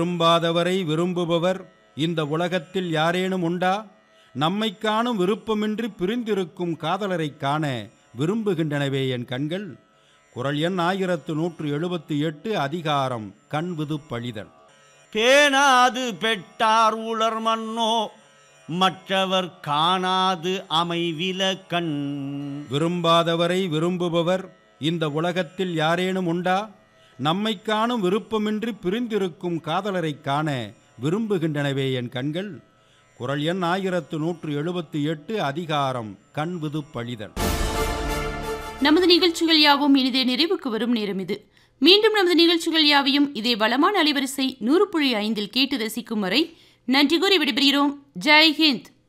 விரும்பாதவரை விரும்புபவர் இந்த உலகத்தில் யாரேனும் உண்டா நம்மைக் காணும் விருப்பமின்றி பிரிந்திருக்கும் காதலரைக் காண விரும்புகின்றனவே என் கண்கள் குரல் எண் ஆயிரத்து நூற்று எழுபத்தி எட்டு அதிகாரம் கண்விது பழிதல் பேணாது பெட்டார் உலர் மன்னோ மற்றவர் காணாது அமைவில கண் விரும்பாதவரை விரும்புபவர் இந்த உலகத்தில் யாரேனும் உண்டா நம்மைக் காணும் விருப்பமின்றி பிரிந்திருக்கும் காதலரைக் காண விரும்புகின்றனவே என் கண்கள் குரல் எண் ஆயிரத்து நூற்று எழுபத்தி எட்டு அதிகாரம் கண்விது பழிதல் நமது நிகழ்ச்சிகள் யாவும் இனிதே நிறைவுக்கு வரும் நேரம் இது மீண்டும் நமது நிகழ்ச்சிகள் யாவையும் இதே வளமான அலைவரிசை நூறு புள்ளி ஐந்தில் கேட்டு ரசிக்கும் வரை நன்றி கூறி விடைபெறுகிறோம் ஜெய் ஹிந்த்